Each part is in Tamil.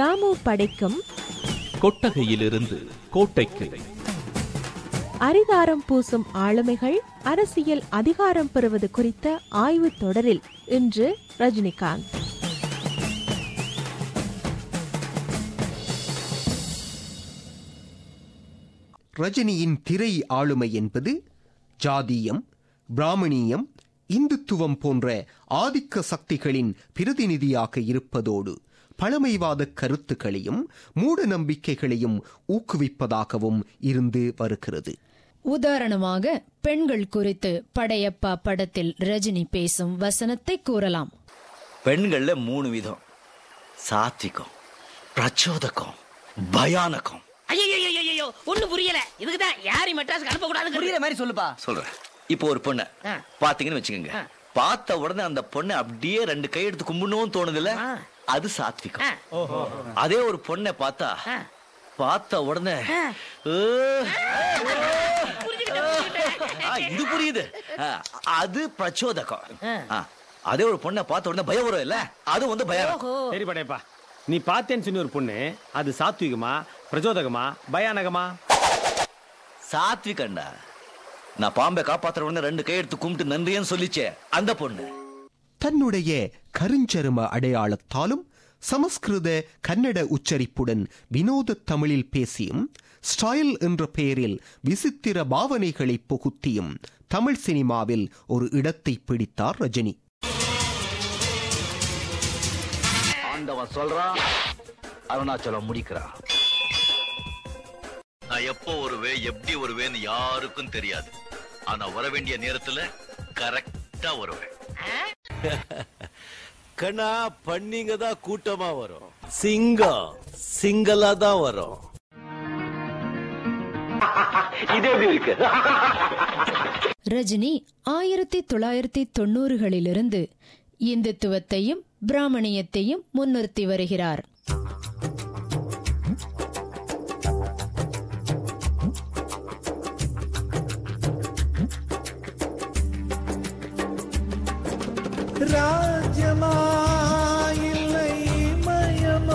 தாமு படைக்கும் கொட்டகையிலிருந்து கோட்டைக்கு அரிதாரம் பூசும் ஆளுமைகள் அரசியல் அதிகாரம் பெறுவது குறித்த ஆய்வுத் தொடரில் இன்று ரஜினிகாந்த் ரஜினியின் திரை ஆளுமை என்பது ஜாதியம் பிராமணியம் இந்துத்துவம் போன்ற ஆதிக்க சக்திகளின் பிரதிநிதியாக இருப்பதோடு பழமைவாத கருத்துக்களையும் மூட நம்பிக்கைகளையும் ஊக்குவிப்பதாகவும் இருந்து வருகிறது உதாரணமாக பெண்கள் குறித்து படையப்பா படத்தில் ரஜினி பேசும் வசனத்தை கூறலாம் பெண்கள்ல மூணு விதம் சாத்விகம் பிரச்சோதகம் பயானகம் ஐயோ ஒண்ணு புரியல இதுக்குதான் யாரையும் மெட்ராஸ்க்கு அனுப்ப கூடாது புரியுற மாதிரி சொல்லுப்பா சொல்றேன் இப்போ ஒரு பொண்ணு ஆ. பாத்தீங்கன்னு வச்சுக்கோங்க ஆ. பார்த்த உடனே அந்த பொண்ணை அப்படியே ரெண்டு கை எடுத்து கும்பிடணும்னு தோணுதுல ஆ. அது சாத்விகம் அதே ஒரு பொண்ணை பார்த்தா பார்த்த உடனே ஏ, ஆ, இது புரியுது ஆ, அது பிரச்சோதகம் ஆ, அதே ஒரு பொண்ணை பார்த்த உடனே பயம் வரும் இல்ல அது வந்து பயம் சரி படையப்பா நீ பார்த்தேன்னு சொன்ன ஒரு பொண்ணு அது சாத்விகமா பிரச்சோதகமா பயானகமா சாத்விகண்டா நான் பாம்பை காப்பாத்துற உடனே ரெண்டு கை எடுத்து கும்பிட்டு நன்றின்னு சொல்லிச்சே அந்த பொண்ணு தன்னுடைய கருஞ்சரும அடையாளத்தாலும் சமஸ்கிருத கன்னட உச்சரிப்புடன் வினோத தமிழில் பேசியும் ஸ்டைல் என்ற பெயரில் விசித்திர பாவனைகளை புகுத்தியும் தமிழ் சினிமாவில் ஒரு இடத்தை பிடித்தார் ரஜினி ஆண்டவன் சொல்றான் அருணாச்சலம் முடிக்கிறான் நான் எப்போ வருவேன் எப்படி வருவேன்னு யாருக்கும் தெரியாது ஆனா வர வேண்டிய நேரத்துல கரெக்டா வருவேன் கண்ணா பண்ணிங்க தான் கூட்டமா வரும் சிங்கம் சிங்கலா தான் வரும் இது எப்படி இருக்கு ரஜினி ஆயிரத்தி தொள்ளாயிரத்தி தொண்ணூறுகளிலிருந்து இந்துத்துவத்தையும் பிராமணியத்தையும் முன்னிறுத்தி வருகிறார் ராஜ்யமா இல்லை மயமா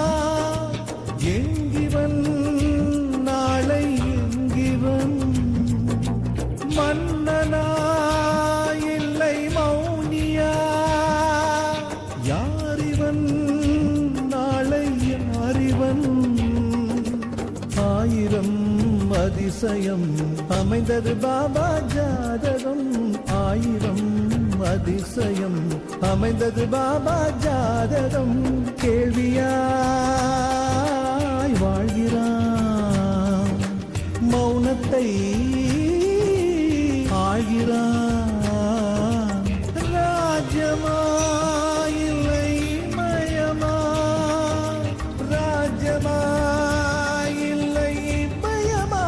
எங்கிவன் நாளை எங்கிவன் மன்னனா இல்லை மௌனியா யாரிவன் நாளை யாரிவன் ஆயிரம் அதிசயம் அமைந்தது பாபா ஜாதகம் ஆயிரம் அதிசயம் அமைந்தது பாபா ஜாதகம் கேள்வியாய் வாழ்கிறான் மௌனத்தை ஆகிறான் ராஜ்யமா இல்லை மயமா ராஜ்யமா இல்லை பயமா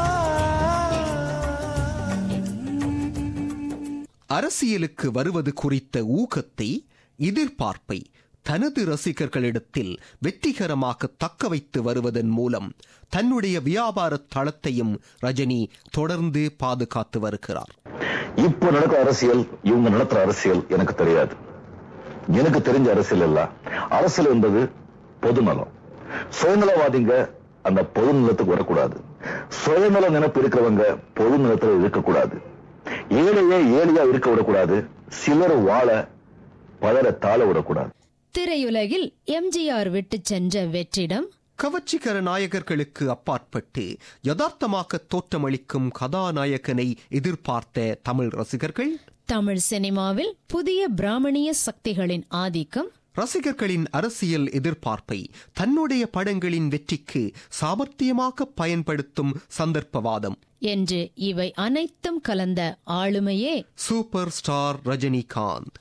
அரசியலுக்கு வருவது குறித்த ஊகத்தை எதிர்பார்ப்பை தனது ரசிகர்களிடத்தில் வெற்றிகரமாக தக்க வைத்து வருவதன் மூலம் தன்னுடைய வியாபார தளத்தையும் ரஜினி தொடர்ந்து பாதுகாத்து வருகிறார் இப்போ நடக்கிற அரசியல் இவங்க நடத்துற அரசியல் எனக்கு தெரியாது எனக்கு தெரிஞ்ச அரசியல் எல்லாம் அரசியல் என்பது பொதுநலம் சுயநலவாதிங்க அந்த பொது நிலத்துக்கு வரக்கூடாது சுயநல நினைப்பு இருக்கிறவங்க பொது நிலத்துல இருக்கக்கூடாது ஏழையே ஏழையா இருக்க விடக்கூடாது சிலர் வாழ பலரை தாழ விடக்கூடாது திரையுலகில் எம்ஜிஆர் விட்டுச் சென்ற வெற்றிடம் கவர்ச்சிகர நாயகர்களுக்கு அப்பாற்பட்டு யதார்த்தமாக தோற்றமளிக்கும் கதாநாயகனை எதிர்பார்த்த தமிழ் ரசிகர்கள் தமிழ் சினிமாவில் புதிய பிராமணிய சக்திகளின் ஆதிக்கம் ரசிகர்களின் அரசியல் எதிர்பார்ப்பை தன்னுடைய படங்களின் வெற்றிக்கு சாமர்த்தியமாக பயன்படுத்தும் சந்தர்ப்பவாதம் என்று இவை அனைத்தும் கலந்த ஆளுமையே சூப்பர் ஸ்டார் ரஜினிகாந்த்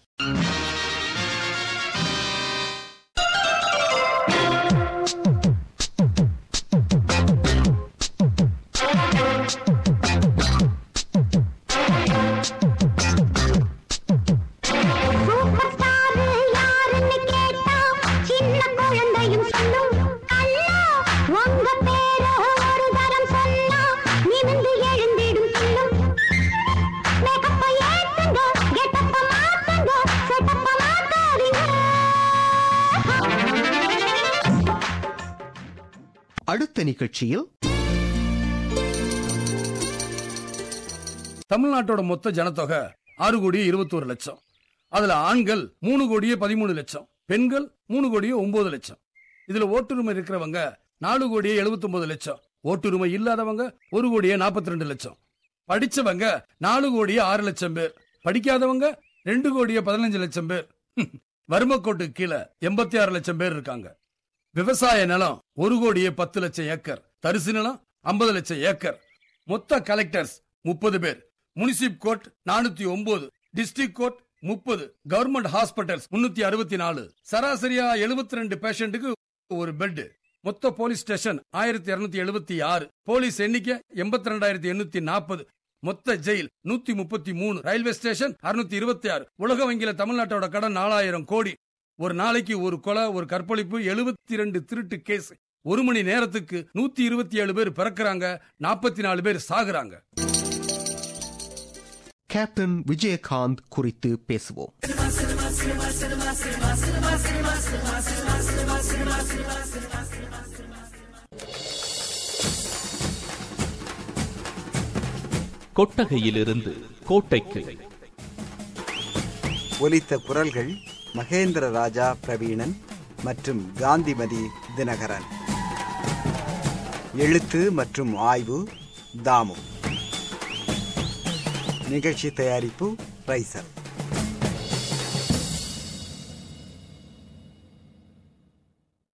சின்ன குழந்தையும் சொல்லும் கல்லா உங்க பேர ஒரு தரம் சொன்னா நிமிந்து எழுந்திடும் சொல்லும் மேக்கப்ப ஏத்துங்க கெட்டப்ப மாத்துங்க செட்டப்ப அடுத்த நிகழ்ச்சியில் தமிழ்நாட்டோட மொத்த ஜனத்தொகை ஆறு கோடியே இருபத்தோரு லட்சம் அதுல ஆண்கள் மூணு கோடியே பதிமூணு லட்சம் பெண்கள் மூணு கோடியே ஒன்பது லட்சம் இதுல ஓட்டுரிமை இருக்கிறவங்க நாலு கோடியே எழுபத்தி லட்சம் ஓட்டுரிமை இல்லாதவங்க ஒரு கோடியே நாற்பத்தி ரெண்டு லட்சம் படிச்சவங்க நாலு கோடியே ஆறு லட்சம் பேர் படிக்காதவங்க ரெண்டு கோடியே பதினஞ்சு லட்சம் பேர் வறுமக்கோட்டுக்கு கீழே எண்பத்தி ஆறு லட்சம் பேர் இருக்காங்க விவசாய நிலம் ஒரு கோடியே பத்து லட்சம் ஏக்கர் தரிசு நிலம் ஐம்பது லட்சம் ஏக்கர் மொத்த கலெக்டர்ஸ் முப்பது பேர் முனிசிப் கோர்ட் நானூத்தி ஒன்பது டிஸ்ட்ரிக்ட் கோர்ட் முப்பது கவர்மெண்ட் ஹாஸ்பிட்டல்ஸ் முன்னூத்தி அறுபத்தி நாலு சராசரியா எழுபத்தி ரெண்டு பேஷண்ட்டுக்கு ஒரு பெட் மொத்த போலீஸ் ஸ்டேஷன் ஆயிரத்தி இருநூத்தி எழுபத்தி ஆறு போலீஸ் எண்ணிக்கை எண்பத்தி ரெண்டாயிரத்தி எண்ணூத்தி நாற்பது மொத்த ஜெயில் நூத்தி முப்பத்தி மூணு ரயில்வே ஸ்டேஷன் அறுநூத்தி இருபத்தி ஆறு உலக வங்கியில தமிழ்நாட்டோட கடன் நாலாயிரம் கோடி ஒரு நாளைக்கு ஒரு கொலை ஒரு கற்பழிப்பு எழுபத்தி ரெண்டு திருட்டு கேஸ் ஒரு மணி நேரத்துக்கு நூத்தி இருபத்தி ஏழு பேர் பிறக்கிறாங்க நாற்பத்தி நாலு பேர் சாகுறாங்க கேப்டன் விஜயகாந்த் குறித்து பேசுவோம் கொட்டகையிலிருந்து கோட்டைக்கு ஒலித்த குரல்கள் மகேந்திர ராஜா பிரவீணன் மற்றும் காந்திமதி தினகரன் எழுத்து மற்றும் ஆய்வு தாமு நிகழ்ச்சி தயாரிப்பு ரைசர்